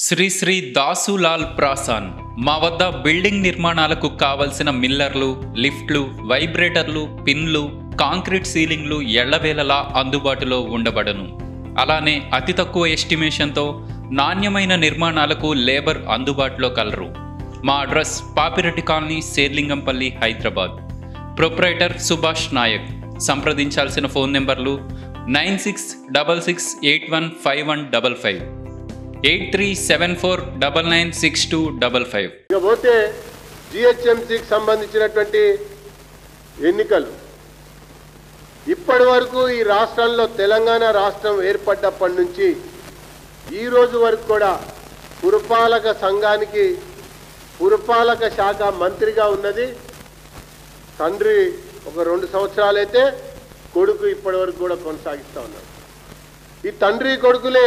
శ్రీ శ్రీ దాసులాల్ ప్రాసాన్ మా వద్ద బిల్డింగ్ నిర్మాణాలకు కావలసిన మిల్లర్లు లిఫ్ట్లు వైబ్రేటర్లు పిన్లు కాంక్రీట్ సీలింగ్లు ఎళ్లవేళలా అందుబాటులో ఉండబడను అలానే అతి తక్కువ ఎస్టిమేషన్తో నాణ్యమైన నిర్మాణాలకు లేబర్ అందుబాటులో కలరు మా address Papireddy colony Serilingampally Hyderabad proprietor Subhash Naik సంప్రదించాల్సిన ఫోన్ నెంబర్లు nine six double six eight one five one double five eight three seven four double nine six two double five ఇక పోతే జిహెచ్ఎంసీకి సంబంధించినటువంటి ఎన్నికలు ఇప్పటి వరకు ఈ రాష్ట్రంలో తెలంగాణ రాష్ట్రం ఏర్పడ్డప్పటి నుంచి ఈ రోజు వరకు కూడా పురపాలక సంఘానికి పురపాలక శాఖ మంత్రిగా ఉన్నది తండ్రి ఒక రెండు సంవత్సరాలైతే కొడుకు ఇప్పటి వరకు కూడా కొనసాగిస్తూ ఉన్నాడు ఈ తండ్రి కొడుకులే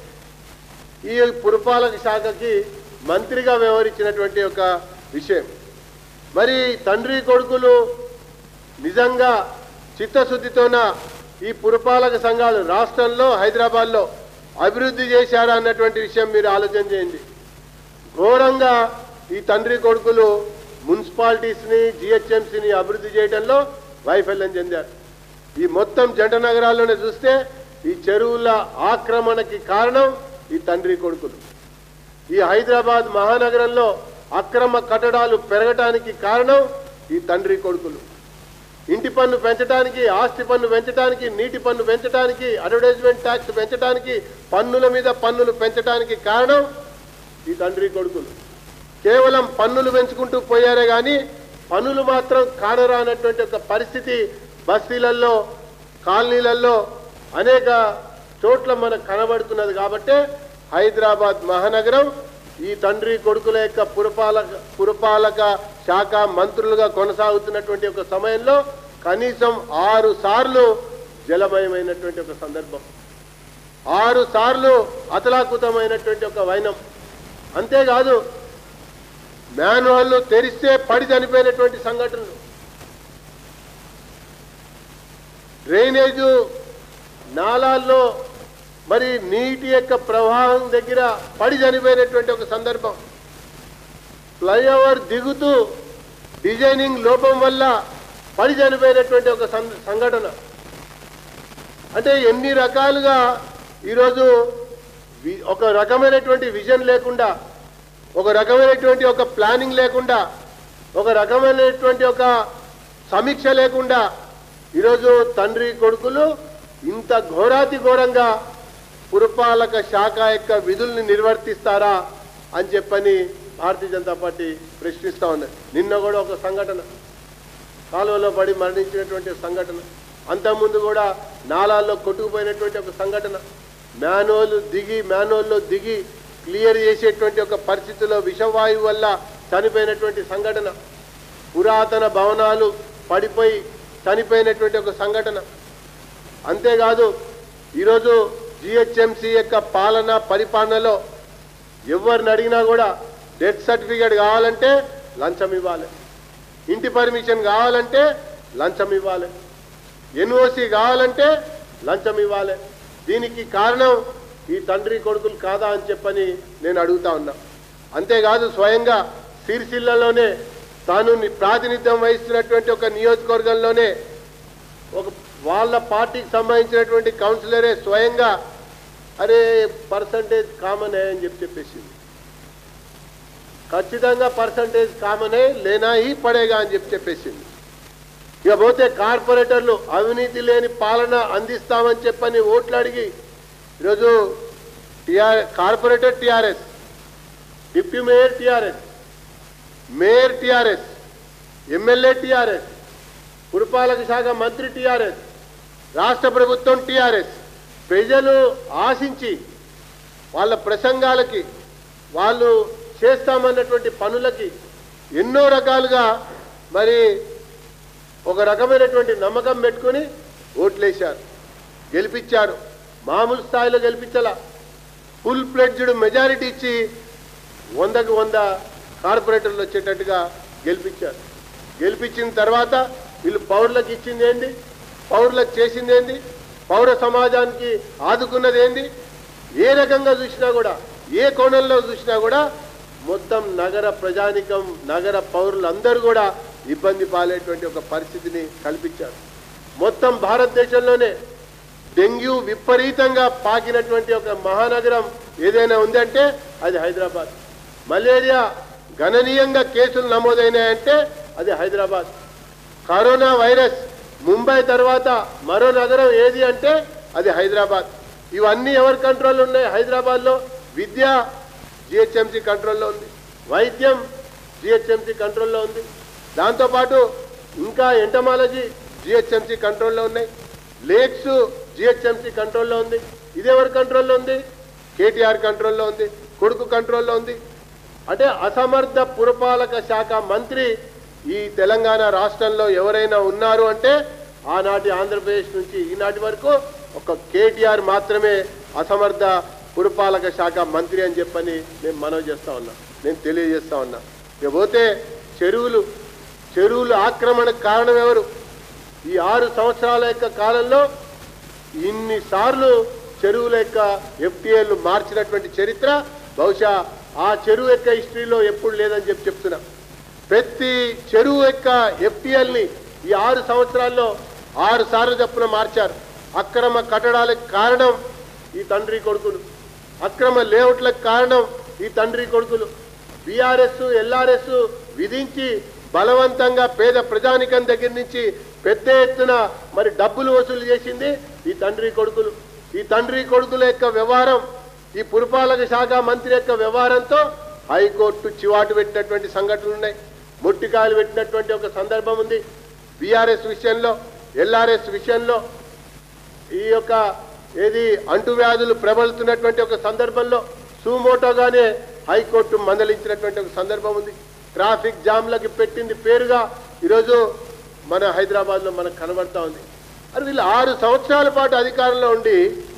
ఈ పురపాలక శాఖకి మంత్రిగా వ్యవహరించినటువంటి ఒక విషయం మరి తండ్రి కొడుకులు నిజంగా చిత్తశుద్ధితోన ఈ పురపాలక సంఘాలు రాష్ట్రంలో హైదరాబాద్లో అభివృద్ధి చేశారా అన్నటువంటి విషయం మీరు ఆలోచన చేయండి ఘోరంగా ఈ తండ్రి కొడుకులు మున్సిపాలిటీస్ని జిహెచ్ఎంసీని అభివృద్ధి చేయడంలో వైఫల్యం చెందారు ఈ మొత్తం జంట నగరాల్లోనే చూస్తే ఈ చెరువుల ఆక్రమణకి కారణం ఈ తండ్రి కొడుకులు ఈ హైదరాబాద్ మహానగరంలో అక్రమ కట్టడాలు పెరగటానికి కారణం ఈ తండ్రి కొడుకులు ఇంటి పన్ను పెంచడానికి ఆస్తి పన్ను పెంచడానికి నీటి పన్ను పెంచడానికి అడ్వర్టైజ్మెంట్ ట్యాక్స్ పెంచడానికి పన్నుల మీద పన్నులు పెంచడానికి కారణం ఈ తండ్రి కొడుకులు కేవలం పన్నులు పెంచుకుంటూ పోయారే కానీ పన్నులు మాత్రం కానరానటువంటి ఒక పరిస్థితి బస్తీలలో కాలనీలలో అనేక చోట్ల మనకు కనబడుతున్నది కాబట్టే హైదరాబాద్ మహానగరం ఈ తండ్రి కొడుకుల యొక్క పురపాలక పురపాలక శాఖ మంత్రులుగా కొనసాగుతున్నటువంటి ఒక సమయంలో కనీసం ఆరు సార్లు జలమయమైనటువంటి ఒక సందర్భం ఆరు సార్లు అతలాకుతమైనటువంటి ఒక వైనం అంతేకాదు మ్యాన్వాళ్ళు తెరిస్తే పడి చనిపోయినటువంటి సంఘటనలు డ్రైనేజు నాలాల్లో మరి నీటి యొక్క ప్రవాహం దగ్గర పడి చనిపోయినటువంటి ఒక సందర్భం ఫ్లైఓవర్ దిగుతూ డిజైనింగ్ లోపం వల్ల పడి చనిపోయినటువంటి ఒక సం- సంఘటన అంటే ఎన్ని రకాలుగా ఈరోజు వి- ఒక రకమైనటువంటి విజన్ లేకుండా ఒక రకమైనటువంటి ఒక ప్లానింగ్ లేకుండా ఒక రకమైనటువంటి ఒక సమీక్ష లేకుండా ఈరోజు తండ్రి కొడుకులు ఇంత ఘోరాతి ఘోరంగా పురపాలక శాఖ యొక్క విధుల్ని నిర్వర్తిస్తారా అని చెప్పని భారతీయ జనతా పార్టీ ప్రశ్నిస్తా ఉన్నది నిన్న కూడా ఒక సంఘటన కాలువలో పడి మరణించినటువంటి సంఘటన అంతకుముందు కూడా నాలాల్లో కొట్టుకుపోయినటువంటి ఒక సంఘటన మ్యానువల్ దిగి మ్యానువల్లో దిగి క్లియర్ చేసేటువంటి ఒక పరిస్థితిలో విషవాయువు వల్ల చనిపోయినటువంటి సంఘటన పురాతన భవనాలు పడిపోయి చనిపోయినటువంటి ఒక సంఘటన అంతేకాదు ఈరోజు జిహెచ్ఎంసి యొక్క పాలన పరిపాలనలో ఎవరిని అడిగినా కూడా డెత్ సర్టిఫికేట్ కావాలంటే లంచం ఇవ్వాలి ఇంటి పర్మిషన్ కావాలంటే లంచం ఇవ్వాలి ఎన్ఓసి కావాలంటే లంచం ఇవ్వాలి దీనికి కారణం ఈ తండ్రి కొడుకులు కాదా అని చెప్పని నేను అడుగుతా ఉన్నా అంతేకాదు స్వయంగా సిరిసిల్లలోనే తాను ని- ప్రాతినిధ్యం వహిస్తున్నటువంటి ఒక నియోజకవర్గంలోనే ఒక వాళ్ళ పార్టీకి సంబంధించినటువంటి కౌన్సిలరే స్వయంగా అరే పర్సంటేజ్ కామనే అని చెప్పి చెప్పేసింది ఖచ్చితంగా పర్సంటేజ్ కామనే లేనా ఈ పడేగా అని చెప్పి చెప్పేసింది ఇక పోతే కార్పొరేటర్లు అవినీతి లేని పాలన అందిస్తామని చెప్పని ఓట్లు అడిగి ఈరోజు TR corporator TRS deputy mayor TRS mayor TRS MLA TRS పురపాలక శాఖ మంత్రి టిఆర్ఎస్ రాష్ట్ర ప్రభుత్వం టిఆర్ఎస్ ప్రజలు ఆశించి వాళ్ళ ప్రసంగాలకి వాళ్ళు చేస్తామన్నటువంటి పనులకి ఎన్నో రకాలుగా మరి ఒక రకమైనటువంటి నమ్మకం పెట్టుకొని ఓట్లేశారు గెలిపించారు మామూలు స్థాయిలో గెలిపించాల ఫుల్ ప్లెడ్జ్డ్ మెజారిటీ ఇచ్చి వందకు వంద కార్పొరేటర్లు వచ్చేటట్టుగా గెలిపించారు గెలిపించిన తర్వాత వీళ్ళు పౌరులకు ఇచ్చింది ఏంది పౌరులకు చేసింది ఏంది పౌర సమాజానికి ఆదుకున్నది ఏంది ఏ రకంగా చూసినా కూడా ఏ కోణంలో చూసినా కూడా మొత్తం నగర ప్రజానికం నగర పౌరులందరూ కూడా ఇబ్బంది పాలేటువంటి ఒక పరిస్థితిని కల్పించారు మొత్తం భారతదేశంలోనే డెంగ్యూ విపరీతంగా పాకినటువంటి ఒక మహానగరం ఏదైనా ఉందంటే అది హైదరాబాద్ మలేరియా గణనీయంగా కేసులు నమోదైనాయంటే అది హైదరాబాద్ కరోనా వైరస్ ముంబై తర్వాత మరో నగరం ఏది అంటే అది హైదరాబాద్ ఇవన్నీ ఎవరి కంట్రోల్లో ఉన్నాయి హైదరాబాద్లో విద్య జిహెచ్ఎంసీ కంట్రోల్లో ఉంది వైద్యం జిహెచ్ఎంసీ కంట్రోల్లో ఉంది దాంతోపాటు ఇంకా ఎంటమాలజీ జిహెచ్ఎంసీ కంట్రోల్లో ఉన్నాయి లేక్స్ జిహెచ్ఎంసీ కంట్రోల్లో ఉంది ఇది ఎవరి కంట్రోల్లో ఉంది కేటీఆర్ కంట్రోల్లో ఉంది కొడుకు కంట్రోల్లో ఉంది అంటే అసమర్థ పురపాలక శాఖ మంత్రి ఈ తెలంగాణ రాష్ట్రంలో ఎవరైనా ఉన్నారు అంటే ఆనాటి ఆంధ్రప్రదేశ్ నుంచి ఈనాటి వరకు ఒక కేటీఆర్ మాత్రమే అసమర్థ పురపాలక శాఖ మంత్రి అని చెప్పని నేను మనవి చేస్తా ఉన్నా నేను తెలియజేస్తా ఉన్నా ఇకపోతే చెరువులు చెరువులు ఆక్రమణకు కారణం ఎవరు ఈ ఆరు సంవత్సరాల యొక్క కాలంలో ఇన్నిసార్లు చెరువుల యొక్క ఎఫ్టీఏలు మార్చినటువంటి చరిత్ర బహుశా ఆ చెరువు యొక్క హిస్టరీలో ఎప్పుడు లేదని చెప్పి చెప్తున్నా ప్రతి చెరువు యొక్క ఎఫ్టీఎల్ని ఈ ఆరు సంవత్సరాల్లో ఆరు సార్లు చొప్పున మార్చారు అక్రమ కట్టడాలకు కారణం ఈ తండ్రి కొడుకులు అక్రమ లేఅవుట్లకు కారణం ఈ తండ్రి కొడుకులు బీఆర్ఎస్ ఎల్ఆర్ఎస్ విధించి బలవంతంగా పేద ప్రజానికం దగ్గర నుంచి పెద్ద ఎత్తున మరి డబ్బులు వసూలు చేసింది ఈ తండ్రి కొడుకులు ఈ తండ్రి కొడుకుల యొక్క వ్యవహారం ఈ పురపాలక శాఖ మంత్రి యొక్క వ్యవహారంతో హైకోర్టు చివాటు పెట్టినటువంటి సంఘటనలు ఉన్నాయి ముట్టికాయలు పెట్టినటువంటి ఒక సందర్భం ఉంది బీఆర్ఎస్ విషయంలో ఎల్ఆర్ఎస్ విషయంలో ఈ యొక్క ఏది అంటువ్యాధులు ప్రబలుతున్నటువంటి ఒక సందర్భంలో సుమోటోగానే హైకోర్టు మందలించినటువంటి ఒక సందర్భం ఉంది ట్రాఫిక్ జామ్లకి పెట్టింది పేరుగా ఈరోజు మన హైదరాబాద్లో మనకు కనబడతా ఉంది మరి వీళ్ళు ఆరు సంవత్సరాల పాటు అధికారంలో ఉండి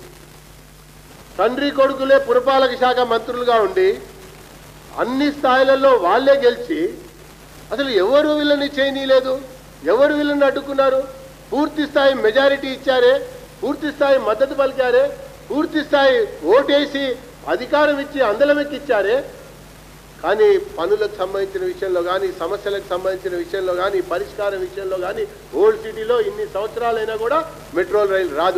తండ్రి కొడుకులే పురపాలక శాఖ మంత్రులుగా ఉండి అన్ని స్థాయిలలో వాళ్ళే గెలిచి అసలు ఎవరు వీళ్ళని చేయనీయలేదు ఎవరు వీళ్ళని అడ్డుకున్నారు పూర్తి స్థాయి మెజారిటీ ఇచ్చారే పూర్తి స్థాయి మద్దతు పలికారే పూర్తి స్థాయి ఓటేసి అధికారం ఇచ్చి అందలమెక్కి ఇచ్చారే కానీ పనులకు సంబంధించిన విషయంలో కానీ సమస్యలకు సంబంధించిన విషయంలో కానీ పరిష్కారం విషయంలో కానీ ఓల్డ్ సిటీలో ఇన్ని సంవత్సరాలైనా కూడా మెట్రో రైలు రాదు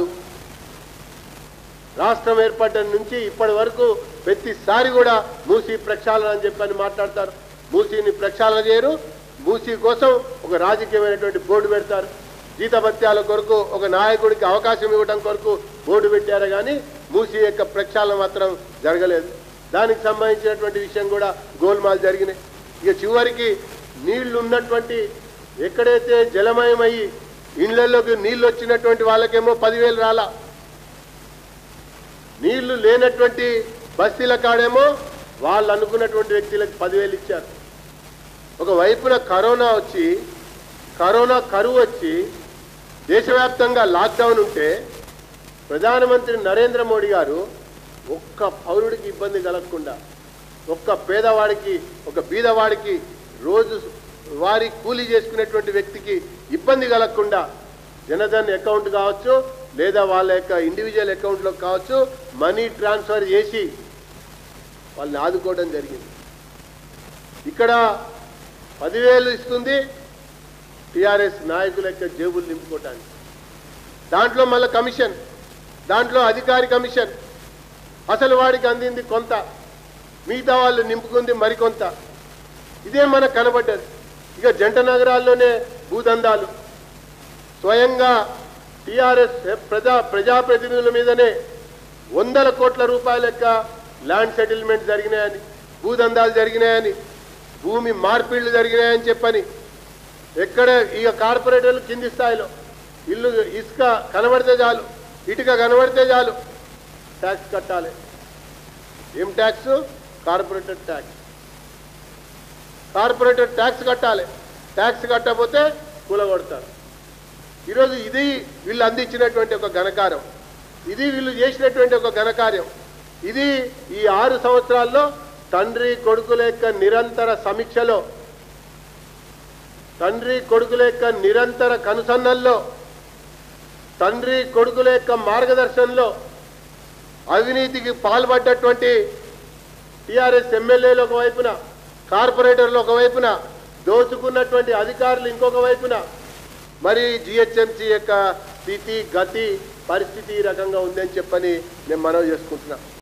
రాష్ట్రం ఏర్పడ్డ నుంచి ఇప్పటి వరకు ప్రతిసారి కూడా మూసీ ప్రక్షాళన అని చెప్పని మాట్లాడతారు మూసీని ప్రక్షాళన చేయరు మూసీ కోసం ఒక రాజకీయమైనటువంటి బోర్డు పెడతారు జీతభత్యాల కొరకు ఒక నాయకుడికి అవకాశం ఇవ్వడం కొరకు బోర్డు పెట్టారు కానీ మూసీ యొక్క ప్రక్షాళన మాత్రం జరగలేదు దానికి సంబంధించినటువంటి విషయం కూడా గోల్మాల్ జరిగినాయి ఇక చివరికి నీళ్లు ఉన్నటువంటి ఎక్కడైతే జలమయమయ్యి ఇళ్లలోకి నీళ్లు వచ్చినటువంటి వాళ్ళకేమో పదివేలు రాలా నీళ్లు లేనటువంటి బస్తీల కాడేమో వాళ్ళు అనుకున్నటువంటి వ్యక్తులకు పదివేలు ఇచ్చారు ఒక వైపున కరోనా వచ్చి కరోనా కరువు వచ్చి దేశవ్యాప్తంగా లాక్డౌన్ ఉంటే ప్రధానమంత్రి నరేంద్ర మోడీ గారు ఒక్క పౌరుడికి ఇబ్బంది కలగకుండా ఒక్క పేదవాడికి ఒక బీదవాడికి రోజు వారి కూలీ చేసుకునేటువంటి వ్యక్తికి ఇబ్బంది కలగకుండా జనధన్ అకౌంట్ కావచ్చు లేదా వాళ్ళ యొక్క ఇండివిజువల్ అకౌంట్లో కావచ్చు మనీ ట్రాన్స్ఫర్ చేసి వాళ్ళని ఆదుకోవడం జరిగింది ఇక్కడ పదివేలు ఇస్తుంది టిఆర్ఎస్ నాయకుల యొక్క జేబులు నింపుకోవటానికి దాంట్లో మళ్ళీ కమిషన్ దాంట్లో అధికారి కమిషన్ అసలు వాడికి అందింది కొంత మిగతా వాళ్ళు నింపుకుంది మరికొంత ఇదే మనకు కనబడ్డది ఇక జంట నగరాల్లోనే భూదందాలు స్వయంగా టిఆర్ఎస్ ప్రజా ప్రజాప్రతినిధుల మీదనే వందల కోట్ల రూపాయల యొక్క ల్యాండ్ సెటిల్మెంట్ జరిగినాయని భూదందాలు జరిగినాయని భూమి మార్పిళ్లు జరిగినాయని చెప్పని ఎక్కడ ఇక కార్పొరేటర్లు కింది స్థాయిలో ఇల్లు ఇసుక కనబడితే చాలు ఇటుక కనబడితే చాలు ట్యాక్స్ కట్టాలి ఏం tax corporator tax corporator tax కట్టాలి ట్యాక్స్ కట్టకపోతే కూలగొడతారు ఈరోజు ఇది వీళ్ళు అందించినటువంటి ఒక ఘనకార్యం ఇది వీళ్ళు చేసినటువంటి ఒక ఘనకార్యం ఇది ఈ ఆరు సంవత్సరాల్లో తండ్రి కొడుకుల యొక్క నిరంతర సమీక్షలో తండ్రి కొడుకుల యొక్క నిరంతర కనుసన్నల్లో తండ్రి కొడుకుల యొక్క మార్గదర్శనంలో అవినీతికి పాల్పడ్డటువంటి టీఆర్ఎస్ ఎమ్మెల్యేలు ఒకవైపున కార్పొరేటర్లు ఒకవైపున దోచుకున్నటువంటి అధికారులు ఇంకొక వైపున మరి జిహెచ్ఎంసీ యొక్క స్థితి గతి పరిస్థితి ఈ రకంగా ఉందని చెప్పని నేను మనవి చేసుకుంటున్నా